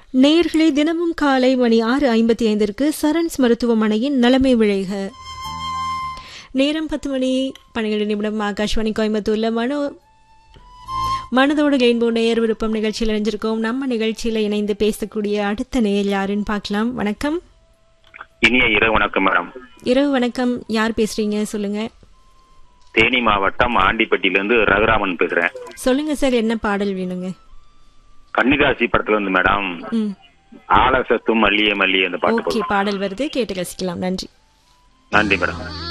நேயர்களே தினமும் காலை மணி ஆறு ஐம்பத்தி ஐந்திற்கு சரண்ஸ் மருத்துவமனையின் நலமை விழைக நேரம் பத்து மணி பன்னிரண்டு நிமிடம் ஆகாஷ்வாணி கோயம்புத்தூர்ல மனோ மனதோடு ரெயின்போ நேயர் விருப்பம் நிகழ்ச்சியில் இணைஞ்சிருக்கோம் நம்ம நிகழ்ச்சியில இணைந்து பேசக்கூடிய அடுத்த நேயர் யாருன்னு பார்க்கலாம் வணக்கம் இனிய இரவு வணக்கம் மேடம் இரவு வணக்கம் யார் பேசுறீங்க சொல்லுங்க தேனி மாவட்டம் ஆண்டிப்பட்டியிலிருந்து ரகுராமன் பேசுறேன் சொல்லுங்க சார் என்ன பாடல் வேணுங்க கன்னிராசி படத்துல இருந்து மேடம் ம் ஆலசத்தும் மல்லிய மல்லிய அந்த பாட்டு ஓகே பாடல் வருது கேட்டு ரசிக்கலாம் நன்றி நன்றி மேடம்